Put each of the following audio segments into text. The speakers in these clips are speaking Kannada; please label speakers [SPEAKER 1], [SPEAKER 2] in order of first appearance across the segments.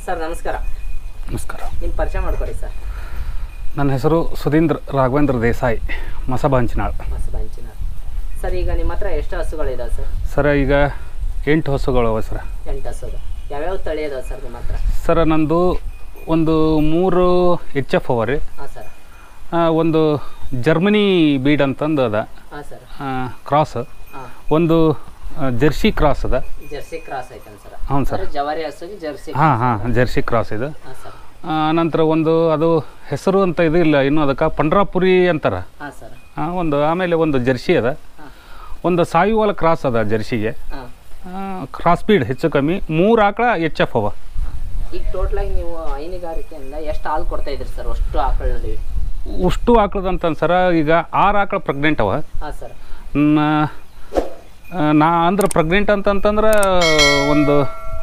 [SPEAKER 1] ಸರ್ ನಮಸ್ಕಾರ
[SPEAKER 2] ನಮಸ್ಕಾರ
[SPEAKER 1] ನಿಮ್ಮ ಪರಿಚಯ ಮಾಡ್ಕೊಡಿ ಸರ್
[SPEAKER 2] ನನ್ನ ಹೆಸರು ಸುಧೀಂದ್ರ ರಾಘವೇಂದ್ರ ದೇಸಾಯಿ ಮಸಬಾಂಚಿನಾಳ್
[SPEAKER 1] ಮಸಬಾಂಚಿನ ಸರ್ ಈಗ ನಿಮ್ಮ ಹತ್ರ ಎಷ್ಟು ಹಸುಗಳಿದಾವೆ ಸರ್
[SPEAKER 2] ಸರ ಈಗ ಎಂಟು ಹಸುಗಳು ಅವ ಸರ
[SPEAKER 1] ಎಂಟು ಹಸುಗಳು ಯಾವ್ಯಾವ ತಳಿ ಇದಾವೆ ಸರ್ ನಿಮ್ಮ ಹತ್ರ
[SPEAKER 2] ಸರ ನಂದು ಒಂದು ಮೂರು ಎಚ್ ಎಫ್ ಅವ ರೀ
[SPEAKER 1] ಹಾಂ ಸರ್
[SPEAKER 2] ಆ, ಒಂದು ಜರ್ಮನಿ ಬೀಡ್ ಅಂತಂದು ಅದ
[SPEAKER 1] ಹಾಂ ಸರ್
[SPEAKER 2] ಕ್ರಾಸ್
[SPEAKER 1] ಹಾಂ
[SPEAKER 2] ಒಂದು ಆ, ಜರ್ಸಿ ಕ್ರಾಸ್ ಅದ
[SPEAKER 1] ಜರ್ಸಿ ಕ್ರಾಸ್ ಐತನ್ ಸರ್
[SPEAKER 2] ಹೌದು ಸರ್
[SPEAKER 1] ಅಂದ್ರೆ ಜವಾರಿ ಹಸುಗೆ ಜರ್ಸಿ
[SPEAKER 2] ಹಾಂ ಹಾಂ ಜರ್ಸಿ ಕ್ರಾಸ್ ಇದು
[SPEAKER 1] ಹಾಂ ಸರ್
[SPEAKER 2] ಆ, ನಂತರ ಒಂದು ಅದು ಹೆಸರು ಅಂತ ಇದು ಇಲ್ಲ ಇನ್ನು ಅದಕ್ಕೆ ಪಂಡ್ರಾಪುರಿ ಅಂತಾರ
[SPEAKER 1] ಹಾಂ ಸರ್
[SPEAKER 2] ಆ, ಒಂದು ಆಮೇಲೆ ಒಂದು ಜರ್ಸಿ ಅದ
[SPEAKER 1] ಹಾಂ
[SPEAKER 2] ಒಂದು ಸಾಯುವಾಲ ಕ್ರಾಸ್ ಅದ ಜರ್ಸಿಗೆ
[SPEAKER 1] ಹಾಂ
[SPEAKER 2] ಕ್ರಾಸ್ ಸ್ಪೀಡ್ ಹೆಚ್ಚು ಕಮ್ಮಿ ಮೂರು ಆಕಳ ಎಚ್ ಎಫ್ ಅವ
[SPEAKER 1] ಈಗ ಟೋಟಲಾಗಿ ನೀವು ಹೈನುಗಾರಿಕೆಯಿಂದ ಎಷ್ಟು ಹಾಲು ಕೊಡ್ತಾ ಇದ್ರಿ ಸರ್ ಅಷ್ಟು ಆಕಳ ನಡುವೆ
[SPEAKER 2] ಉಷ್ಟು ಆಕಳದಂತ ಸರ ಈಗ ಆರು ಆಕಳ ಪ್ರೆಗ್ನೆಂಟ್ ಅವ
[SPEAKER 1] ಹಾಂ ಸರ್
[SPEAKER 2] ನ- ಆ, ನಾ ಅಂದ್ರೆ ಪ್ರೆಗ್ನೆಂಟ್ ಅಂತಂತಂದ್ರೆ ಒಂದು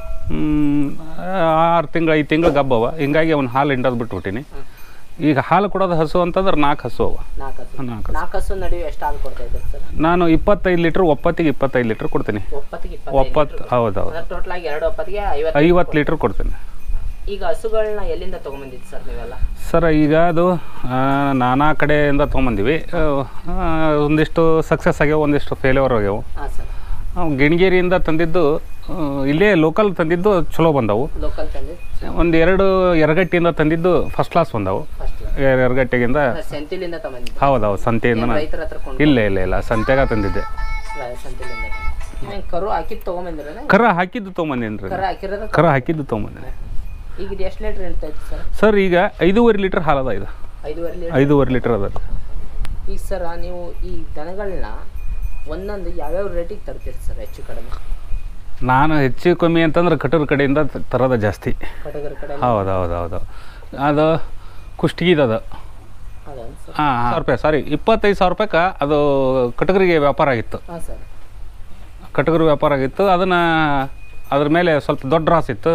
[SPEAKER 2] ಆರು ತಿಂಗಳು ಐದು ತಿಂಗಳು ಗಬ್ಬವ ಹಿಂಗಾಗಿ ಅವ್ನು ಹಾಲು ಹಿಂಡೋದು ಬಿಟ್ಬಿಟ್ಟಿನಿ
[SPEAKER 1] ಹಾಂ
[SPEAKER 2] ಈಗ ಹಾಲು ಕೊಡೋದು ಹಸು ಅಂತಂದ್ರೆ ನಾಲ್ಕು ಹಸು ಅವ
[SPEAKER 1] ನಾಲ್ಕು ಹಸು
[SPEAKER 2] ನಾಲ್ಕು ಹಸು
[SPEAKER 1] ನಾಲ್ಕು ಹಸು ನಡುವೆ ಎಷ್ಟು ಹಾಲು ಕೊಡ್ತಾ ಇದ್ರಿ ಸರ್
[SPEAKER 2] ನಾನು ಇಪ್ಪತ್ತೈದು ಲೀಟ್ರ್ ಒಪ್ಪತ್ತಿಗೆ ಇಪ್ಪತ್ತೈದು ಲೀಟ್ರ್ ಕೊಡ್ತೀನಿ
[SPEAKER 1] ಒಪ್ಪತ್ತಿಗೆ
[SPEAKER 2] ಒಪ್ಪತ್ತು ಹೌದು ಹೌದು
[SPEAKER 1] ಟೋಟಲ್ ಆಗಿ ಎರಡು ಒಪ್ಪತ್ತಿಗೆ ಐವತ್ತು
[SPEAKER 2] ಐವತ್ತು ಲೀಟ್ರ್ ಕೊಡ್ತೀನಿ
[SPEAKER 1] ಈಗ ಹಸುಗಳನ್ನ ಎಲ್ಲಿಂದ ತಗೊಂಬಂದಿದ್ದು ಸರ್ ನೀವೆಲ್ಲ
[SPEAKER 2] ಸರ್ ಈಗ ಅದು ಆ, ನಾನಾ ಕಡೆಯಿಂದ ತೊಗೊಂಬಂದಿವಿ ಆ, ಆ, ಒಂದಿಷ್ಟು ಸಕ್ಸಸ್ ಆಗ್ಯಾವ ಒಂದಿಷ್ಟು ಫೇಲ್ಯೂರ್ ಆಗ್ಯಾವ
[SPEAKER 1] ಹಾಂ ಸರ್
[SPEAKER 2] ನಾವು ಗಿಣಿಗೇರಿಯಿಂದ ತಂದಿದ್ದು ಆ, ಇಲ್ಲೇ ಲೋಕಲ್ ತಂದಿದ್ದು ಚಲೋ ಬಂದವು
[SPEAKER 1] ಲೋಕಲ್ ತಂದು
[SPEAKER 2] ಒಂದು ಎರಡು ಎರಗಟ್ಟಿಯಿಂದ ತಂದಿದ್ದು ಫಸ್ಟ್ ಕ್ಲಾಸ್ ಬಂದವು
[SPEAKER 1] ಫಸ್ಟ್
[SPEAKER 2] ಎರ- ಎರಗಟ್ಟಿಗಿಂದ
[SPEAKER 1] ಸೆಂತಿಲಿಂದ ತಗೊಂಡಿದ್ದು
[SPEAKER 2] ಹೌದು ಹೌದು ಸಂತೆಯಿಂದ
[SPEAKER 1] ಏನ್
[SPEAKER 2] ನಾನು-
[SPEAKER 1] ರೈತರ ಹತ್ರ ಕೊಂಡು
[SPEAKER 2] ಇಲ್ಲ ಇಲ್ಲ ಇಲ್ಲ ಸಂತೆಗ ತಂದಿದ್ದೆ
[SPEAKER 1] ಸೆಂತಿಲಿಂದ ನೀವು ಕರು ಹಾಕಿದ್ ತಗೊಂಬಂದಿರ
[SPEAKER 2] ಕರ ಹಾಕಿದ್ದು ತೊಗೊಂಬಂದೇನು ರೀ
[SPEAKER 1] ಕರ ಹಾಕಿರೋದ
[SPEAKER 2] ಕರ ಹಾಕಿದ್ದು ತೊಗೊಂಬಂದಿನಿ
[SPEAKER 1] ಈಗ ಇದು ಎಷ್ಟು ಲೀಟ್ರ್ ಇರ್ತಾ ಇತ್ತು ಸರ್
[SPEAKER 2] ಸರ್ ಈಗ ಐದೂವರೆ ಲೀಟ್ರ್ ಹಾಲದ ಇದು
[SPEAKER 1] ಐದೂವರೆ ಲೀಟರ್
[SPEAKER 2] ಐದೂವರೆ ಲೀಟ್ರ್ ಅದ
[SPEAKER 1] ಈಗ ಸರ್ ನೀವು ಈ ದನಗಳನ್ನ ಒಂದೊಂದು ಯಾವ್ಯಾವ ರೇಟಿಗೆ ತರ್ತೀರಿ ಸರ್ ಹೆಚ್ಚು ಕಡಿಮೆ
[SPEAKER 2] ನಾನು ಹೆಚ್ಚು ಕಮ್ಮಿ ಅಂತಂದ್ರೆ ಕಟೂರು ಕಡೆಯಿಂದ ತ- ತರೋದ ಜಾಸ್ತಿ
[SPEAKER 1] ಕಟಗರ ಕಡೆ
[SPEAKER 2] ಹೌದು ಹೌದು ಹೌದು ಅದು ಕುಷ್ಟಗಿದದ
[SPEAKER 1] ಅದನ್ ಸರ್
[SPEAKER 2] ಹಾಂ ಸಾವಿರ ರೂಪಾಯಿ ಸಾರಿ ಇಪ್ಪತ್ತೈದು ಸಾವಿರ ರೂಪಾಯಿಗೆ ಅದು ಕಟಗರಿಗೆ ವ್ಯಾಪಾರ ಆಗಿತ್ತು
[SPEAKER 1] ಹಾಂ ಸರ್
[SPEAKER 2] ಕಟಗರು ವ್ಯಾಪಾರ ಆಗಿತ್ತು ಅದನ್ನು ಅದ್ರ ಮೇಲೆ ಸ್ವಲ್ಪ ದೊಡ್ಡ ರಾಸ್ ಇತ್ತು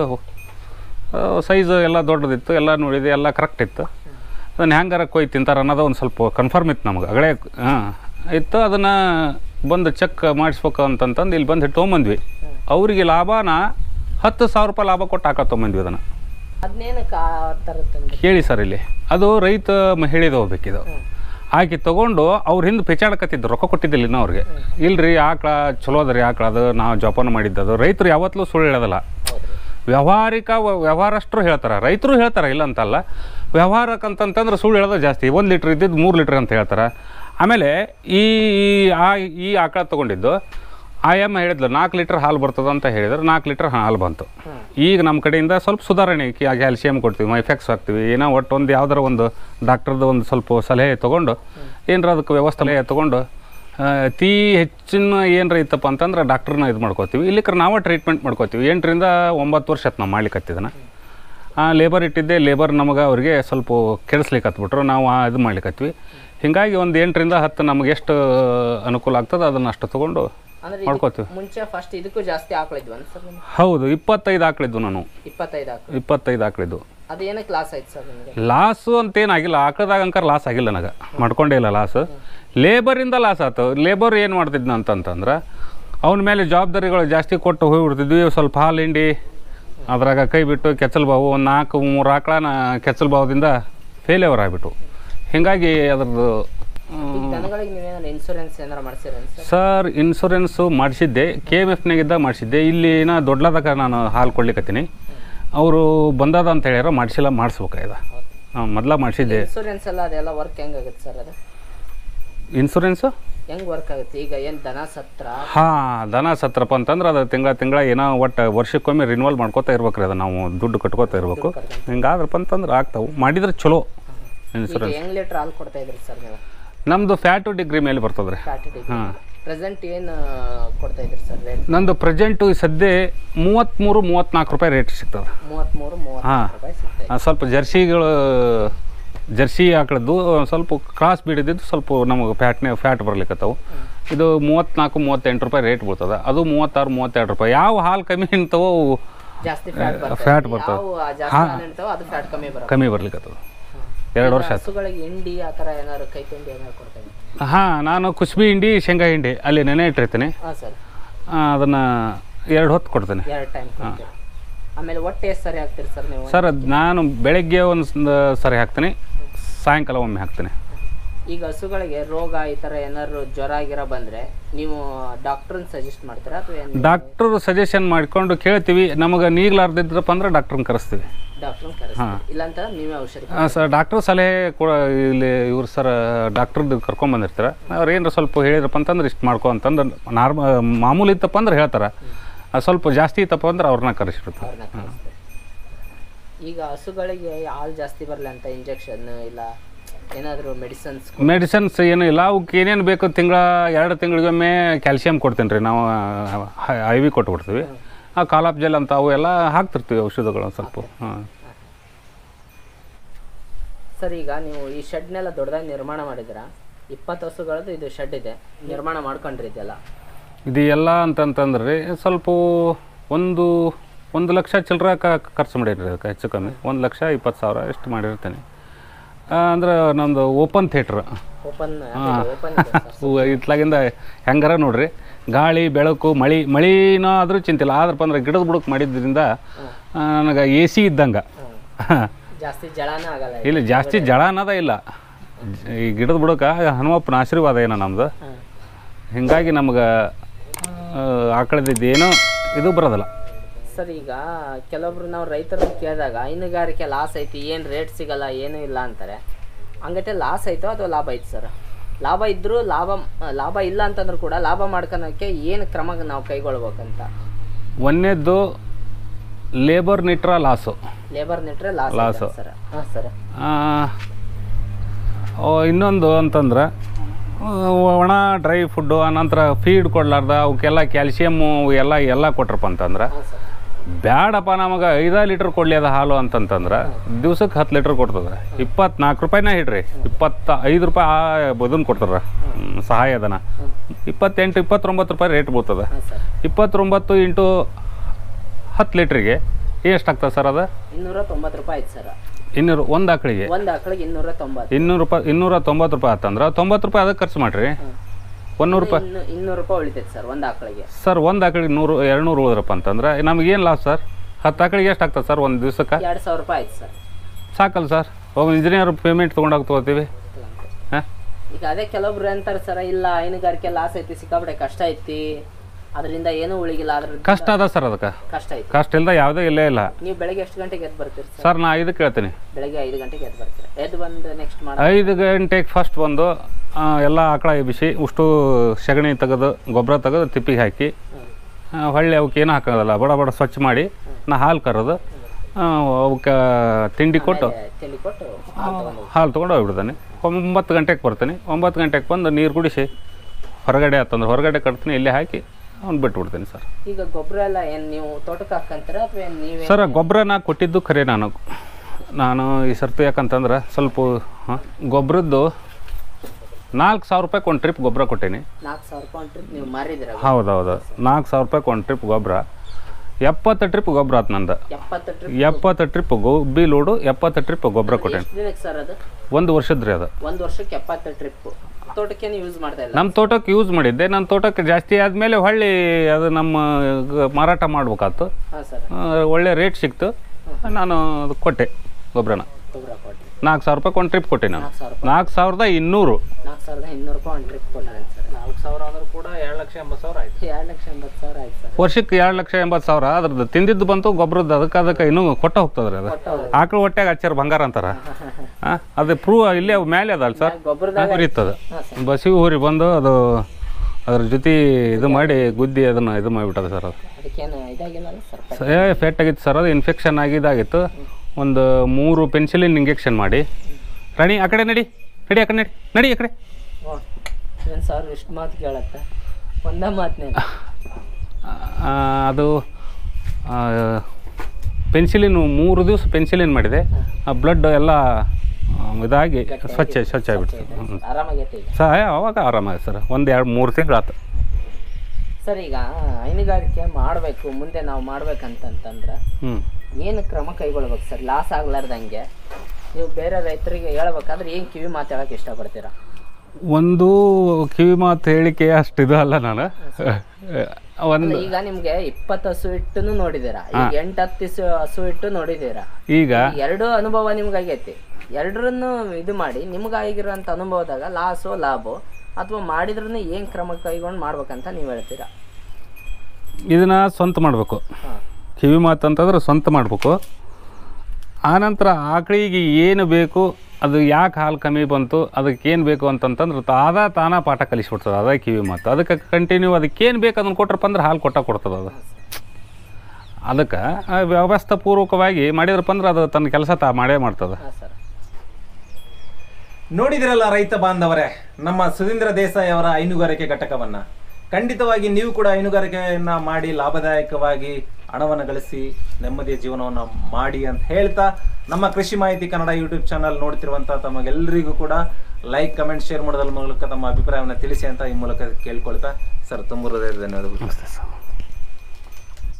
[SPEAKER 2] ಸೈಜ್ ಎಲ್ಲ ದೊಡ್ಡದಿತ್ತು ಎಲ್ಲ ನೋಡಿದೆ ಎಲ್ಲ ಕರೆಕ್ಟ್ ಇತ್ತು ಅದನ್ನು ಹ್ಯಾಂಗಾರ ಕೊಯ್ ತಿಂತಾರೆ ಅನ್ನೋದು ಒಂದು ಸ್ವಲ್ಪ ಕನ್ಫರ್ಮ್ ಇತ್ತು ನಮ್ಗೆ ಅಗಳೇ ಹಾಂ ಇತ್ತು ಅದನ್ನು ಬಂದು ಚೆಕ್ ಮಾಡಿಸ್ಬೇಕು ಅಂತಂತಂದು ಇಲ್ಲಿ ಬಂದು ತೊಗೊಂಬಂದ್ವಿ ಅವರಿಗೆ ಲಾಭನ ಹತ್ತು ಸಾವಿರ ರೂಪಾಯಿ ಲಾಭ ಕೊಟ್ಟು ಹಾಕ ತೊಗೊಂಬಂದ್ವಿ ಅದನ್ನು
[SPEAKER 1] ಅದನ್ನೇನಕ್ಕೆ ಆ ಥರ ತಂದು
[SPEAKER 2] ಕೇಳಿ ಸರ್ ಇಲ್ಲಿ ಅದು ರೈತ ಮಹಿಳೆದು ಹೋಗ್ಬೇಕಿದು
[SPEAKER 1] ಹ್ಞೂ
[SPEAKER 2] ಆಕಿ ತೊಗೊಂಡು ಅವ್ರ ಹಿಂದೆ ಪೆಚಾಡಕತ್ತಿದ್ದು ರೊಕ್ಕ ಕೊಟ್ಟಿದ್ದಿಲ್ಲ ಇನ್ನೂ ಅವ್ರಿಗೆ ಇಲ್ರಿ ಆಕಳ ಚಲೋ ಅದ ರೀ ಆಕಳ ಅದು ನಾವು ಜೋಪಾನ ಮಾಡಿದ್ದದು ರೈತರು ಯಾವತ್ತೂ ಸುಳ್ಳು ಹೇಳೋದಿಲ್ಲ
[SPEAKER 1] ಹೌದು ರೀ
[SPEAKER 2] ವ್ಯವಹಾರಿಕ ವ- ವ್ಯವಹಾರಷ್ಟರು ಹೇಳ್ತಾರೆ ರೈತರು ಹೇಳ್ತಾರೆ ಇಲ್ಲ ಅಂತಲ್ಲ ವ್ಯವಹಾರಕ್ಕಂತಂತಂದ್ರೆ ಸುಳ್ಳು ಹೇಳೋದು ಜಾಸ್ತಿ ಒಂದು ಲೀಟ್ರ್ ಇದ್ದಿದ್ದು ಮೂರು ಲೀಟ್ರ್ ಅಂತ ಹೇಳ್ತಾರೆ ಆಮೇಲೆ ಈ ಈ- ಆ ಈ ಆಕಳ ತೊಗೊಂಡಿದ್ದು ಆಯಮ್ಮ ಹೇಳಿದ್ಲು ನಾಲ್ಕು ಲೀಟ್ರ್ ಹಾಲು ಬರ್ತದೆ ಅಂತ ಹೇಳಿದ್ರೆ ನಾಲ್ಕು ಲೀಟ್ರ್ ಹಾಲು ಬಂತು
[SPEAKER 1] ಹ್ಮ್.
[SPEAKER 2] ಈಗ ನಮ್ಮ ಕಡೆಯಿಂದ ಸ್ವಲ್ಪ ಸುಧಾರಣೆ ಕ್ಯಾಲ್ಸಿಯಂ ಕೊಡ್ತೀವಿ ಮೈಫೆಕ್ಸ್ ಹಾಕ್ತೀವಿ ಏನೋ ಒಟ್ಟು ಒಂದು ಯಾವ್ದಾರ ಒಂದು ಡಾಕ್ಟ್ರದ್ದು ಒಂದು ಸ್ವಲ್ಪ ಸಲಹೆ ತೊಗೊಂಡು ಏನರ ಅದಕ್ಕೆ ವ್ಯವಸ್ಥೆ ತೊಗೊಂಡು ಆ, ಅತಿ ಹೆಚ್ಚಿನ ಏನರ ಇತ್ತಪ್ಪ ಅಂತಂದ್ರೆ ಡಾಕ್ಟ್ರನ್ನ ಇದು ಮಾಡ್ಕೋತೀವಿ ಇಲ್ಲಿಕ್ರೆ ನಾವು ಟ್ರೀಟ್ಮೆಂಟ್ ಮಾಡ್ಕೋತೀವಿ ಎಂಟರಿಂದ ಒಂಬತ್ತು ವರ್ಷ ಆಯ್ತು ನಾವು ಮಾಡ್ಲಿಕ್ಕತ್ತಿದ್ದನ ಆ ಲೇಬರ್ ಇಟ್ಟಿದ್ದೆ ಲೇಬರ್ ನಮಗೆ ಅವ್ರಿಗೆ ಸ್ವಲ್ಪ ಕೆಡಿಸ್ಲಿಕ್ಕೆ ಹತ್ಬಿಟ್ರು ನಾವು ಆ ಇದು ಮಾಡ್ಲಿಕ್ಕತ್ವಿ ಹೀಗಾಗಿ ಒಂದು ಎಂಟರಿಂದ ಹತ್ತು ನಮ್ಗೆ ಎಷ್ಟು ಅನುಕೂಲ ಆಗ್ತದೆ ಅದನ್ನು ಅಷ್ಟು ತೊಗೊಂಡು
[SPEAKER 1] ಅಂದ್ರೆ
[SPEAKER 2] ಮಾಡ್ಕೋತೀವಿ
[SPEAKER 1] ಮುಂಚೆ ಫಸ್ಟ್ ಇದಕ್ಕೂ ಜಾಸ್ತಿ ಆಕಳಿದ್ವನ್ ಸರ್ ನಿಮ್ಗೆ
[SPEAKER 2] ಹೌದು ಇಪ್ಪತ್ತೈದು ಆಕಳಿದ್ದು ನಾನು
[SPEAKER 1] ಇಪ್ಪತ್ತೈದು ಆಕಳು
[SPEAKER 2] ಇಪ್ಪತ್ತೈದು ಆಕಳಿದ್ದು
[SPEAKER 1] ಅದು ಏನಕ್ಕೆ ಲಾಸ್ ಆಯ್ತು ಸರ್ ನಿಮಗೆ
[SPEAKER 2] ಲಾಸು ಅಂತೇನಾಗಿಲ್ಲ ಆಕಳದಾಗ ಅಂಕರ್ ಲಾಸ್ ಆಗಿಲ್ಲ ನನಗೆ ಮಾಡ್ಕೊಂಡೇ ಇಲ್ಲ ಲಾಸ್ ಲೇಬರಿಂದ ಲಾಸ್ ಆಯ್ತು ಲೇಬರ್ ಏನು ಮಾಡ್ತಿದ್ನ ಅಂತಂತಂದ್ರೆ ಅವನ ಮೇಲೆ ಜವಾಬ್ದಾರಿಗಳು ಜಾಸ್ತಿ ಕೊಟ್ಟು ಹೋಗ್ಬಿಡ್ತಿದ್ವಿ ಸ್ವಲ್ಪ ಹಾಲು ಹಿಂಡಿ ಅದ್ರಾಗ ಕೈ ಬಿಟ್ಟು ಕೆಚ್ಚಲ್ ಬಾವು ಒಂದು ನಾಲ್ಕು ಮೂರು ಆಕಳನ ಕೆಚ್ಚಲ್ ಬಾವದಿಂದ ಫೇಲ್ಯೂರ್ ಆಗಿಬಿಟ್ಟು ಹೀಗಾಗಿ ಅದ್ರದ್ದು
[SPEAKER 1] ಈಗ ದನಗಳಿಗೆ ನೀವೇನಾದ್ರು ಇನ್ಶೂರೆನ್ಸ್ ಏನಾರು ಮಾಡ್ಸಿರೇನು ಸರ್
[SPEAKER 2] ಸರ್ ಇನ್ಶೂರೆನ್ಸು ಮಾಡಿಸಿದ್ದೆ ಕೆ ಎಮ್ ಎಫ್ನಾಗಿದ್ದಾಗ ಮಾಡಿಸಿದ್ದೆ ಇಲ್ಲಿನ ದೊಡ್ಡದಾಗ ನಾನು ಹಾಲು ಕೊಡ್ಲಿಕ್ಕತ್ತೀನಿ ಅವರು ಬಂದದ ಅಂತ ಹೇಳ್ಯಾರ ಮಾಡಿಸಿಲ್ಲ ಮಾಡಿಸ್ಬೇಕಾಯ್ದ ಹಾಂ ಮೊದಲ ಮಾಡಿಸಿದ್ದೆ
[SPEAKER 1] ಇನ್ಶೂರೆನ್ಸ್ ಎಲ್ಲ ಅದೆಲ್ಲ ವರ್ಕ್ ಹೆಂಗಾಗುತ್ತೆ ಸರ್ ಅದು
[SPEAKER 2] ಇನ್ಶೂರೆನ್ಸು
[SPEAKER 1] ಹೆಂಗ್ ವರ್ಕ್ ಆಗುತ್ತೆ ಈಗ ಏನು ದನ ಸತ್ರ
[SPEAKER 2] ಹಾಂ ದನ ಸತ್ರಪ್ಪ ಅಂತಂದ್ರೆ ಅದು ತಿಂಗಳ ತಿಂಗಳ ಏನೋ ಒಟ್ಟು ವರ್ಷಕ್ಕೊಮ್ಮೆ ರಿನ್ಯೂವಲ್ ಮಾಡ್ಕೋತಾ ಇರ್ಬೇಕ್ರಿ ಅದು ನಾವು ದುಡ್ಡು ಕಟ್ಕೋತಾ ಇರ್ಬೇಕು ಹಿಂಗಾದ್ರಪ್ಪ ಅಂತಂದ್ರೆ ಆಗ್ತಾವೆ ಮಾಡಿದ್ರೆ ಚಲೋ
[SPEAKER 1] ಈಗ
[SPEAKER 2] ಇನ್ಶೂರೆನ್ಸ್
[SPEAKER 1] ಹೆಂಗ್ ಲೀಟ್ರ್ ಹಾಲು ಕೊಡ್ತಾ ಇದ್ರಿ ಸರ್ ನೀವು
[SPEAKER 2] ನಮ್ಮದು ಫ್ಯಾಟು ಡಿಗ್ರಿ ಮೇಲೆ ಬರ್ತದೆ ರೀ
[SPEAKER 1] ಫ್ಯಾಟಿ
[SPEAKER 2] ಹಾಂ
[SPEAKER 1] ಪ್ರೆಸೆಂಟ್ ಏನು ಕೊಡ್ತಾ ಇದ್ರಿ ಸರ್ ರೇಟ್
[SPEAKER 2] ನಂದು ಪ್ರೆಸೆಂಟು ಸದ್ಯ ಮೂವತ್ತ್ಮೂರು ಮೂವತ್ತ್ನಾಲ್ಕು ರೂಪಾಯಿ ರೇಟ್ ಸಿಗ್ತದೆ
[SPEAKER 1] ಮೂವತ್ತ್ಮೂರು ಮೂವತ್ತು
[SPEAKER 2] ಹಾಂ.
[SPEAKER 1] ರೂಪಾಯಿ ಸಿಗ್ತಾ
[SPEAKER 2] ಆ, ಸ್ವಲ್ಪ ಜರ್ಸಿಗಳು ಜರ್ಸಿ ಆಕಳದ್ದು ಸ್ವಲ್ಪ ಕ್ರಾಸ್ ಬಿಡಿದ್ದು ಸ್ವಲ್ಪ ನಮಗೆ ಫ್ಯಾಟ್ನೆ ಫ್ಯಾಟ್ ಬರ್ಲಿಕ್ಕತ್ತವು ಇದು ಮೂವತ್ತ್ನಾಲ್ಕು ಮೂವತ್ತೆಂಟು ರೂಪಾಯಿ ರೇಟ್ ಬೀಳ್ತದೆ ಅದು ಮೂವತ್ತಾರು ಮೂವತ್ತೆರಡು ರೂಪಾಯಿ ಯಾವ ಹಾಲು ಕಮ್ಮಿ ನಿಂತವೋ ಅವು
[SPEAKER 1] ಜಾಸ್ತಿ ಫ್ಯಾಟ್ ಬರ್ತದೆ
[SPEAKER 2] ಫ್ಯಾಟ್ ಬರ್ತದೆ
[SPEAKER 1] ಯಾವ ಜಾಸ್ತಿ ಹಾಲು ಇರ್ತಾವೋ ಅದು ಫ್ಯಾಟ್ ಕಮ್ಮಿ ಬರುತ್ತೆ
[SPEAKER 2] ಕಮ್ಮಿ ಬರ್ಲಿಕ್ಕತ್ತದ ಎರಡು ವರ್ಷ ಆಯ್ತು
[SPEAKER 1] ಹಸುಗಳಿಗೆ ಹಿಂಡಿ ಆ ಥರ ಏನಾದ್ರು ಕೈ ತಿಂಡಿ ಏನಾದ್ರು ಕೊಡ್ತಾ ಇದ್ರಿ
[SPEAKER 2] ಹಾಂ ನಾನು ಕುಸ್ಬಿ ಹಿಂಡಿ ಶೇಂಗಾ ಹಿಂಡಿ ಅಲ್ಲಿ ನೆನೆ ಇಟ್ಟಿರ್ತೀನಿ
[SPEAKER 1] ಹಾಂ ಸರ್
[SPEAKER 2] ಅದನ್ನು ಎರಡು ಹೊತ್ತು ಕೊಡ್ತೀನಿ
[SPEAKER 1] ಎರಡು ಟೈಮ್ ಕೊಡ್ತೀರಾ ಆಮೇಲೆ ಒಟ್ಟೆ ಎಷ್ಟು ಸರಿ ಹಾಕ್ತೀರಿ ಸರ್ ನೀವು
[SPEAKER 2] ಸರ್ ಅದ್ ನಾನು ಬೆಳಗ್ಗೆ ಒಂದು ಸರಿ ಹಾಕ್ತೀನಿ ಸಾಯಂಕಾಲ ಒಮ್ಮೆ ಹಾಕ್ತೀನಿ
[SPEAKER 1] ಈಗ ಹಸುಗಳಿಗೆ ರೋಗ ಈ ಥರ ಏನಾದ್ರು ಜ್ವರ ಗಿರ ಬಂದರೆ ನೀವು ಡಾಕ್ಟ್ರನ್ನ ಸಜೆಸ್ಟ್ ಮಾಡ್ತೀರಾ ಅಥವಾ ಏನು
[SPEAKER 2] ಡಾಕ್ಟ್ರು ಸಜೆಷನ್ ಮಾಡ್ಕೊಂಡು ಕೇಳ್ತೀವಿ ನಮಗೆ ನೀಗ್ಲಾರ್ದಿದ್ರಪ್ಪ ಅಂದ್ರೆ ಡಾಕ್ಟ್ರನ್ನ ಕರೆಸ್ತೀವಿ
[SPEAKER 1] ಡಾಕ್ಟ್ರನ್ನ ಕರೆಸ್ತೀರಿ ಇಲ್ಲಾಂತ ನೀವೇ ಔಷಧಿ
[SPEAKER 2] ಆ, ಸರ್ ಡಾಕ್ಟ್ರ್ ಸಲಹೆ ಕೂಡ ಇಲ್ಲಿ ಇವ್ರು ಸರ್ ಡಾಕ್ಟ್ರದ್ದು ಕರ್ಕೊಂಬಂದಿರ್ತಾರೆ ಅವ್ರು ಏನಾರ ಸ್ವಲ್ಪ ಹೇಳಿದ್ರಪ್ಪ ಅಂತಂದ್ರೆ ಇಷ್ಟು ಮಾಡ್ಕೊ ಅಂತಂದ್ರೆ ನಾರ್ಮ ಮಾಮೂಲಿ ಇತ್ತಪ್ಪ ಅಂದ್ರೆ ಹೇಳ್ತಾರೆ ಆ, ಸ್ವಲ್ಪ ಜಾಸ್ತಿ ಇತ್ತಪ್ಪ ಅಂದ್ರೆ ಅವ್ರನ್ನ ಕರೆಸಿಬಿಡ್ತಾರೆ
[SPEAKER 1] ಅವ್ರನ್ನ ಕರೆಸ್ತೀರಿ ಈಗ ಹಸುಗಳಿಗೆ ಹಾಲು ಜಾಸ್ತಿ ಬರಲಿ ಅಂತ ಇಂಜೆಕ್ಷನ್ ಇಲ್ಲ ಏನಾದರೂ ಮೆಡಿಸನ್ಸ್
[SPEAKER 2] ಮೆಡಿಸಿನ್ಸ್ ಏನು ಇಲ್ಲ ಅವಕ್ಕೆ ಏನೇನು ಬೇಕು ತಿಂಗಳ ಎರಡು ತಿಂಗಳಿಗೊಮ್ಮೆ ಕ್ಯಾಲ್ಸಿಯಂ ಕೊಡ್ತೀನಿ ರೀ ನಾವು ಐ ವಿ ಕೊಟ್ಬಿಡ್ತೀವಿ ಆ ಕಾಲಾಪ್ ಜೆಲ್ ಅಂತ ಅವು ಎಲ್ಲ ಹಾಕ್ತಿರ್ತೀವಿ ಔಷಧಗಳು ಒಂದು ಸ್ವಲ್ಪ ಹಾಂ
[SPEAKER 1] ಸರ್ ಈಗ ನೀವು ಈ ಶೆಡ್ನೆಲ್ಲ ದೊಡ್ಡದಾಗಿ ನಿರ್ಮಾಣ ಮಾಡಿದ್ರ ಇಪ್ಪತ್ತು ಹಸುಗಳದ್ದು ಇದು ಶೆಡ್ ಇದೆ ನಿರ್ಮಾಣ ಮಾಡ್ಕೊಂಡ್ರಿ ಇದೆಲ್ಲ
[SPEAKER 2] ಇದು ಎಲ್ಲ ಅಂತಂತಂದ್ರೆ ರೀ ಸ್ವಲ್ಪ ಒಂದು ಒಂದು ಲಕ್ಷ ಚಿಲ್ಲರ ಖರ್ಚು ಮಾಡೀನಿ ಅದಕ್ಕೆ ಹೆಚ್ಚು ಕಮ್ಮಿ ಒಂದು ಲಕ್ಷ ಇಪ್ಪತ್ತು ಸಾವಿರ ಎಷ್ಟು ಮಾಡಿರ್ತೀನಿ ಆ, ಅಂದ್ರೆ ನಮ್ಮದು ಓಪನ್ ಥಿಯೇಟ್ರ್
[SPEAKER 1] ಓಪನ್ ಓಪನ್
[SPEAKER 2] ಇತ್ಲಾಗಿಂದ ಹೆಂಗಾರ ನೋಡ್ರಿ ಗಾಳಿ ಬೆಳಕು ಮಳೆ ಮಳಿನೋ ಆದರೂ ಚಿಂತಿಲ್ಲ ಆದ್ರಪ್ಪ ಅಂದ್ರೆ ಗಿಡದ ಬುಡಕ್ಕೆ ಮಾಡಿದ್ರಿಂದ ಆ, ನನಗೆ ಎ ಸಿ ಇದ್ದಂಗೆ
[SPEAKER 1] ಜಾಸ್ತಿ ಜಳನ ಆಗಲ್ಲ
[SPEAKER 2] ಇಲ್ಲಿ ಜಾಸ್ತಿ ಜಳ ಅನ್ನೋದ ಇಲ್ಲ ಈ ಗಿಡದ ಬುಡಕ್ಕೆ ಹನುಮಪ್ಪನ ಆಶೀರ್ವಾದ ಏನೋ ನಮ್ಮದು
[SPEAKER 1] ಹಾಂ
[SPEAKER 2] ಹಿಂಗಾಗಿ ನಮ್ಗೆ ಆಕಳದಿದ್ದು ಏನೋ ಇದು ಬರೋದಿಲ್ಲ
[SPEAKER 1] ಸರ್ ಈಗ ಕೆಲವೊಬ್ರು ನಾವು ರೈತರನ್ನ ಕೇಳಿದಾಗ ಹೈನುಗಾರಿಕೆ ಲಾಸ್ ಐತಿ ಏನು ರೇಟ್ ಸಿಗಲ್ಲ ಏನೂ ಇಲ್ಲ ಅಂತಾರೆ ಹಂಗೈತೆ ಲಾಸ್ ಐತೋ ಅಥವಾ ಲಾಭ ಐತೆ ಸರ್ ಲಾಭ ಇದ್ದರೂ ಲಾಭ ಲಾಭ ಇಲ್ಲ ಅಂತಂದ್ರೂ ಕೂಡ ಲಾಭ ಮಾಡ್ಕೊಳಕ್ಕೆ ಏನು ಕ್ರಮ ನಾವು ಕೈಗೊಳ್ಬೇಕಂತ
[SPEAKER 2] ಒಂದನೇದ್ದು ಲೇಬರ್ ನಿಟ್ರ ಲಾಸು
[SPEAKER 1] ಲೇಬರ್ ನೆಟ್ರೆ ಲಾಸ್
[SPEAKER 2] ಲಾಸು.
[SPEAKER 1] ಸರ್ ಹಾಂ ಸರ್
[SPEAKER 2] ಆ, ಓ, ಇನ್ನೊಂದು ಅಂತಂದ್ರೆ ಆ, ಒಣ ಡ್ರೈ ಫುಡ್ಡು ಅನಂತರ ಫೀಡ್ ಕೊಡ್ಲಾರ್ದ ಅವಕ್ಕೆಲ್ಲ ಕ್ಯಾಲ್ಸಿಯಮ್ಮು ಎಲ್ಲ ಎಲ್ಲ ಕೊಟ್ರಪ್ಪ ಅಂತಂದ್ರೆ
[SPEAKER 1] ಹಾಂ ಸರ್
[SPEAKER 2] ಬ್ಯಾಡಪ್ಪ ನಮಗೆ ಐದಾರು ಲೀಟ್ರ್ ಕೊಡಲಿ ಅದು ಹಾಲು ಅಂತಂತಂದ್ರೆ ದಿವ್ಸಕ್ಕೆ ಹತ್ತು ಲೀಟ್ರ್ ಕೊಡ್ತದೆ ಇಪ್ಪತ್ನಾಲ್ಕು ರೂಪಾಯಿನ ಹಿಡ್ರಿ ಇಪ್ಪತ್ತ ಐದು ರೂಪಾಯಿ ಆ ಬದುನ್ ಕೊಡ್ತಾರೆ ಹ್ಮ್, ಸಹಾಯಧನ ಇಪ್ಪತ್ತೆಂಟು ಇಪ್ಪತ್ತೊಂಬತ್ತು ರೂಪಾಯಿ ರೇಟ್ ಬೀಳ್ತದೆ
[SPEAKER 1] ಹಾಂ ಸರ್
[SPEAKER 2] ಇಪ್ಪತ್ತೊಂಬತ್ತು ಇಂಟು ಹತ್ತು ಲೀಟ್ರಿಗೆ ಎಷ್ಟಾಗ್ತದೆ ಸರ್ ಅದು
[SPEAKER 1] ಇನ್ನೂರ ತೊಂಬತ್ತು ರೂಪಾಯಿ ಐತೆ ಸರ್
[SPEAKER 2] ಇನ್ನೂರು ಒಂದು ಆಕಳಿಗೆ
[SPEAKER 1] ಒಂದು ಆಕಳಿಗೆ ಇನ್ನೂರ ತೊಂಬತ್ತು
[SPEAKER 2] ಇನ್ನೂರು ರೂಪಾಯಿ ಇನ್ನೂರ ತೊಂಬತ್ತು ರೂಪಾಯಿ ಆತಂದ್ರೆ ತೊಂಬತ್ತು ರೂಪಾಯಿ ಅದಕ್ಕೆ ಖರ್ಚು ಮಾಡಿರಿ ಒಂದೂರು ರೂಪಾಯಿ
[SPEAKER 1] ಇನ್ನು ಇನ್ನೂರು ರೂಪಾಯಿ ಉಳಿತೈತೆ ಸರ್ ಒಂದು ಆಕಳಿಗೆ
[SPEAKER 2] ಸರ್ ಒಂದು ಆಕಳಿಗೆ ನೂರು ಎರಡು ನೂರು ಉಳಿದ್ರಪ್ಪ ಅಂತಂದ್ರೆ ನಮಗೇನು ಲಾಸ್ ಸರ್ ಹತ್ತು ಆಕಳಿಗೆ ಎಷ್ಟು ಆಗ್ತದೆ ಸರ್ ಒಂದು ದಿವ್ಸಕ್ಕೆ
[SPEAKER 1] ಎರಡು ಸಾವಿರ ರೂಪಾಯಿ ಆಯ್ತು ಸರ್
[SPEAKER 2] ಸಾಕಲ್ಲ ಸರ್ ಒಬ್ಬ ಇಂಜಿನಿಯರ್ ಪೇಮೆಂಟ್ ತೊಗೊಂಡೋಗಿ ತೊಗೋತೀವಿ ಹಾಂ
[SPEAKER 1] ಈಗ ಅದೇ ಕೆಲವೊಬ್ರು ಅಂತಾರೆ ಸರ್ ಇಲ್ಲ ಹೈನುಗಾರಿಕೆ ಲಾಸ್ ಐತಿ ಸಿಕ್ಕಾಪಟ್ಟೆ ಕಷ್ಟ ಐತಿ ಅದರಿಂದ ಏನೂ ಉಳಿಗಿಲ್ಲ ಅದ್ರ
[SPEAKER 2] ಕಷ್ಟ ಅದ ಸರ್ ಅದಕ್ಕೆ
[SPEAKER 1] ಕಷ್ಟ ಐತಿ
[SPEAKER 2] ಕಷ್ಟ ಇಲ್ಲದ ಯಾವುದೇ ಇಲ್ಲೇ ಇಲ್ಲ
[SPEAKER 1] ನೀವು ಬೆಳಗ್ಗೆ ಎಷ್ಟು ಗಂಟೆಗೆ ಎದ್ದು ಬರ್ತೀರಿ ಸರ್
[SPEAKER 2] ಸರ್ ನಾ ಐದು ಕೇಳ್ತೀನಿ
[SPEAKER 1] ಬೆಳಗ್ಗೆ ಐದು ಗಂಟೆಗೆ ಎದ್ದು ಬರ್ತೀರಿ ಎದ್ದು ಬಂದು ನೆಕ್ಸ್ಟ್ ಮಾಡಿ
[SPEAKER 2] ಐದು ಗಂಟೆಗೆ ಫಸ್ಟ್ ಬಂದು ಆ, ಎಲ್ಲ ಆಕಳ ಎಬ್ಬಿಸಿ ಉಷ್ಟು ಸಗಣಿ ತೆಗೆದು ಗೊಬ್ಬರ ತೆಗೆದು ತಿಪ್ಪಿಗೆ ಹಾಕಿ ಆ, ಹೊಳ್ಳಿ ಅವಕ್ಕೆ ಏನು ಹಾಕೋದಲ್ಲ ಬಡ ಬಡ ಸ್ವಚ್ಛ ಮಾಡಿ ನಾ ಹಾಲು ಕರೆದು ಅವಕ್ಕೆ ತಿಂಡಿ ಕೊಟ್ಟು
[SPEAKER 1] ತಿಂಡಿ ಕೊಟ್ಟು ಹಾಲ್ ತಗೊಂಡು ಹೋಗಿ.
[SPEAKER 2] ಹಾಲು ತೊಗೊಂಡು ಹೋಗ್ಬಿಡ್ತಾನೆ ಒಂಬತ್ತು ಗಂಟೆಗೆ ಬರ್ತೀನಿ ಒಂಬತ್ತು ಗಂಟೆಗೆ ಬಂದು ನೀರು ಕುಡಿಸಿ ಹೊರಗಡೆ ಆತಂದ್ರೆ ಹೊರಗಡೆ ಕಟ್ತೀನಿ ಇಲ್ಲೇ ಹಾಕಿ ಅವ್ನು ಬಿಟ್ಬಿಡ್ತೀನಿ ಸರ್
[SPEAKER 1] ಈಗ ಗೊಬ್ಬರ ಎಲ್ಲ ಏನು ನೀವು ತೋಟಕ್ಕೆ ಹಾಕಂತೀರ ಅಥವಾ ಏನ್ ನೀವೇ
[SPEAKER 2] ಸರ್ ಗೊಬ್ಬರ ನಾ ಕೊಟ್ಟಿದ್ದು ಖರೆ ನಾನು ನಾನು ಈ ಸರ್ತಿ ಯಾಕಂತಂದ್ರೆ ಸ್ವಲ್ಪ ಹಾಂ ಗೊಬ್ಬರದ್ದು ನಾಲ್ಕು ಸಾವಿರ ರೂಪಾಯಿಗೆ ಒಂದು ಟ್ರಿಪ್ ಗೊಬ್ಬರ ಕೊಟ್ಟೀನಿ
[SPEAKER 1] ನಾಲ್ಕು ಸಾವಿರ ರೂಪಾಯಿ ಟ್ರಿಪ್ ನೀವು ಮಾರಿದಿರ
[SPEAKER 2] ಹೌದು ಹೌದು ನಾಲ್ಕು ಸಾವಿರ ರೂಪಾಯಿಗೆ ಒಂದು ಟ್ರಿಪ್ ಗೊಬ್ಬರ ಎಪ್ಪತ್ತು ಟ್ರಿಪ್ ಗೊಬ್ಬರ ಆತು ನಂದು
[SPEAKER 1] ಎಪ್ಪತ್ತು ಟ್ರಿಪ್
[SPEAKER 2] ಎಪ್ಪತ್ತು ಟ್ರಿಪ್ ಗೋಬಿ ಲೋಡು ಎಪ್ಪತ್ತು ಟ್ರಿಪ್ ಗೊಬ್ಬರ ಕೊಟ್ಟೇನಿ
[SPEAKER 1] ಎಷ್ಟು ದಿನಕ್ಕೆ ಸರ್ ಅದು
[SPEAKER 2] ಒಂದು ವರ್ಷದ ರೀ ಅದು
[SPEAKER 1] ಒಂದು ವರ್ಷಕ್ಕೆ ಎಪ್ಪತ್ತು ಟ್ರಿಪ್ ತೋಟಕ್ಕೇನು ಯೂಸ್ ಮಾಡ್ತಾ ಇಲ್ಲ
[SPEAKER 2] ನಮ್ಮ ತೋಟಕ್ಕೆ ಯೂಸ್ ಮಾಡಿದ್ದೆ ನನ್ನ ತೋಟಕ್ಕೆ ಜಾಸ್ತಿ ಆದಮೇಲೆ ಹೊಳ್ಳಿ ಅದು ನಮ್ಮ ಗ- ಮಾರಾಟ ಮಾಡ್ಬೇಕಾಯ್ತು
[SPEAKER 1] ಹಾಂ ಸರ್
[SPEAKER 2] ಆ, ಒಳ್ಳೆ ರೇಟ್ ಸಿಕ್ತು ನಾನು ಅದು ಕೊಟ್ಟೆ ಗೊಬ್ಬರನ
[SPEAKER 1] ಗೊಬ್ಬರ ಕೊಟ್ಟು
[SPEAKER 2] ನಾಲ್ಕು ಸಾವಿರ ರೂಪಾಯಿ ಒಂದು ಟ್ರಿಪ್ ಕೊಟ್ಟೆ ನಾನು
[SPEAKER 1] ನಾಲ್ಕು ಸಾವಿರ ರೂಪಾಯಿ
[SPEAKER 2] ನಾಲ್ಕು ಸಾವಿರದ ಇನ್ನೂರು
[SPEAKER 1] ನಾಲ್ಕು ಸಾವಿರದ ಇನ್ನೂರು ರೂಪಾಯಿ ಒಂದು ಟ್ರಿಪ್ ಕೊಟ್ರಿ ಸರ್
[SPEAKER 3] ನಾಲ್ಕು ಸಾವಿರ ಅಂದ್ರೂ ಕೂಡ ಎರಡು ಲಕ್ಷ ಎಂಬತ್ತು ಸಾವಿರ ಆಯ್ತು
[SPEAKER 1] ಎರಡು ಲಕ್ಷ ಎಂಬತ್ತು ಸಾವಿರ ಆಯ್ತು ಸರ್
[SPEAKER 2] ವರ್ಷಕ್ಕೆ ಎರಡು ಲಕ್ಷ ಎಂಬತ್ತು ಸಾವಿರ ಅದ್ರದ್ದು ತಿಂದಿದ್ದು ಬಂತು ಗೊಬ್ಬರದ್ದು ಅದಕ್ಕೆ ಅದಕ್ಕೆ ಇನ್ನೂ ಕೊಟ್ಟ ಹೋಗ್ತದ್ರಿ ಅದು ಆಕಳು ಹೊಟ್ಟೆಗೆ ಹಚ್ಚಾರ ಬಂಗಾರ ಅಂತಾರ ಹಾಂ ಅದು ಪ್ರೂವ್ ಇಲ್ಲೇ ಅವು ಮೇಲೆ ಅದಲ್ಲ ಸರ್
[SPEAKER 1] ಗೊಬ್ಬರದಾಗ
[SPEAKER 2] ಉರಿತದ
[SPEAKER 1] ಹಾಂ ಸರ್
[SPEAKER 2] ಬಸಿಗೆ ಊರಿ ಬಂದು ಅದು ಅದ್ರ ಜೊತೆ ಇದು ಮಾಡಿ ಗುದ್ದಿ ಅದನ್ನು ಇದು ಮಾಡಿಬಿಟ್ಟದ ಸರ್ ಅದು
[SPEAKER 1] ಅದಕ್ಕೇನು ಇದಾಗಿಲ್ಲ ಸರ್
[SPEAKER 2] ಸ- ಏ ಫೆಟ್ ಆಗಿತ್ತು ಸರ್ ಅದು ಇನ್ಫೆಕ್ಷನ್ ಆಗಿದ್ದಾಗಿತ್ತು ಒಂದು ಮೂರು ಪೆನ್ಸಿಲಿನ್ ಇಂಜೆಕ್ಷನ್ ಮಾಡಿ ರಾಣಿ ಆ ಕಡೆ ನಡಿ ನಡಿ ಆ ಕಡೆ ನಡಿ ನಡಿ ಆ ಕಡೆ
[SPEAKER 1] ಏನು ಸರ್ ಇಷ್ಟು ಮಾತು ಕೇಳತ್ತ ಒಂದೇ ಮಾತನೇ
[SPEAKER 2] ಆ, ಅದು ಪೆನ್ಸಿಲಿನ್ ಮೂರು ದಿವಸ ಪೆನ್ಸಿಲಿನ್ ಮಾಡಿದೆ ಆ ಬ್ಲಡ್ ಎಲ್ಲ ಆ, ಇದಾಗಿ ಸ್ವಚ್ಛ ಸ್ವಚ್ಛ ಆಗಿಬಿಡ್ತು ಹ್ಞೂ
[SPEAKER 1] ಆರಾಮಾಗೈತೆ ಈಗ
[SPEAKER 2] ಸಹ ಅವಾಗ ಆರಾಮಾಗಿ ಸರ್ ಒಂದು ಎರಡು ಮೂರು ತಿಂಗಳು ಆತು
[SPEAKER 1] ಸರ್ ಈಗ ಹೈನುಗಾರಿಕೆ ಮಾಡಬೇಕು ಮುಂದೆ ನಾವು ಮಾಡ್ಬೇಕಂತಂತಂದ್ರೆ
[SPEAKER 2] ಹ್ಞೂ
[SPEAKER 1] ಏನು ಕ್ರಮ ಕೈಗೊಳ್ಬೇಕು ಸರ್ ಲಾಸ್ ಆಗ್ಲಾರ್ದಂಗೆ ನೀವು ಬೇರೆ ರೈತರಿಗೆ ಹೇಳ್ಬೇಕಾದ್ರೆ ಏನು ಕಿವಿ ಮಾತು ಹೇಳಕ್ಕೆ ಇಷ್ಟಪಡ್ತೀರಾ
[SPEAKER 2] ಒಂದು ಕಿವಿ ಮಾತು ಹೇಳಿಕೆ ಅಷ್ಟು ಇದು ಅಲ್ಲ ನಾನು ಒಂದು
[SPEAKER 1] ಅಲ್ಲ, ಈಗ ನಿಮ್ಗೆ ಇಪ್ಪತ್ತು ಹಸು ಇಟ್ಟು ನೋಡಿದೀರಾ ಈಗ ಎಂಟು ಹತ್ತು ಹಸು ಹಸು ಇಟ್ಟು ನೋಡಿದೀರಾ
[SPEAKER 2] ಈಗ
[SPEAKER 1] ಎರಡು ಅನುಭವ ನಿಮ್ಗೆ ಆಗೈತಿ ಎರಡರನ್ನು ಇದು ಮಾಡಿ ನಿಮ್ಗೆ ಆಗಿರೋಂಥ ಅನುಭವದಾಗ ಲಾಸು ಲಾಭೋ ಅಥವಾ ಮಾಡಿದ್ರೂ ಏನು ಕ್ರಮ ಕೈಗೊಂಡು ಮಾಡ್ಬೇಕಂತ ನೀವು ಹೇಳ್ತೀರಾ
[SPEAKER 2] ಇದನ್ನ ಸ್ವಂತ ಮಾಡಬೇಕು
[SPEAKER 1] ಹಾಂ
[SPEAKER 2] ಕಿವಿ ಮಾತು ಅಂತಂದ್ರೆ ಸ್ವಂತ ಮಾಡಬೇಕು ಆನಂತರ ಆಕಳಿಗೆ ಏನು ಬೇಕು ಅದು ಯಾಕೆ ಹಾಲು ಕಮ್ಮಿ ಬಂತು ಅದಕ್ಕೆ ಏನು ಬೇಕು ಅಂತಂತಂದ್ರೆ ತಾದ ತಾನ ಪಾಠ ಕಲಿಸ್ಬಿಡ್ತದೆ ಅದೇ ಕಿವಿ ಮಾತು ಅದಕ್ಕೆ ಕಂಟಿನ್ಯೂ ಅದಕ್ಕೇನು ಬೇಕು ಅದನ್ನು ಕೊಟ್ರಪ್ಪ ಅಂದ್ರೆ ಹಾಲು ಕೊಟ್ಟ ಕೊಡ್ತದೆ ಅದು ಅದಕ್ಕೆ ಆ ವ್ಯವಸ್ಥಾಪೂರ್ವಕವಾಗಿ ಮಾಡಿದ್ರಪ್ಪ ಅಂದ್ರೆ ಅದು ತನ್ನ ಕೆಲಸ ತಾ ಮಾಡೇ ಮಾಡ್ತದೆ
[SPEAKER 1] ಹಾಂ ಸರ್
[SPEAKER 4] ನೋಡಿದಿರಲ್ಲ ರೈತ ಬಾಂಧವರೇ ನಮ್ಮ ಸುಧೀಂದ್ರ ದೇಸಾಯಿ ಅವರ ಹೈನುಗಾರಿಕೆ ಘಟಕವನ್ನ ಖಂಡಿತವಾಗಿ ನೀವು ಕೂಡ ಹೈನುಗಾರಿಕೆಯನ್ನ ಮಾಡಿ ಲಾಭದಾಯಕವಾಗಿ ಹಣವನ್ನು ಗಳಿಸಿ ನೆಮ್ಮದಿಯ ಜೀವನವನ್ನು ಮಾಡಿ ಅಂತ ಹೇಳ್ತಾ ನಮ್ಮ ಕೃಷಿ ಮಾಹಿತಿ ಕನ್ನಡ ಯೂಟ್ಯೂಬ್ ಚಾನಲ್ ನೋಡ್ತಿರುವಂತ ತಮಗೆಲ್ಲರಿಗೂ ಕೂಡ ಲೈಕ್ ಕಮೆಂಟ್ ಶೇರ್ ಮಾಡೋದ್ರ ಮೂಲಕ ತಮ್ಮ ಅಭಿಪ್ರಾಯವನ್ನು ತಿಳಿಸಿ ಅಂತ ಈ ಮೂಲಕ ಕೇಳ್ಕೊಳ್ತಾ ಸರ್ ತುಂಬ ಹೃದಯದ ಧನ್ಯವಾದಗಳು
[SPEAKER 2] ನಮಸ್ತೆ ಸರ್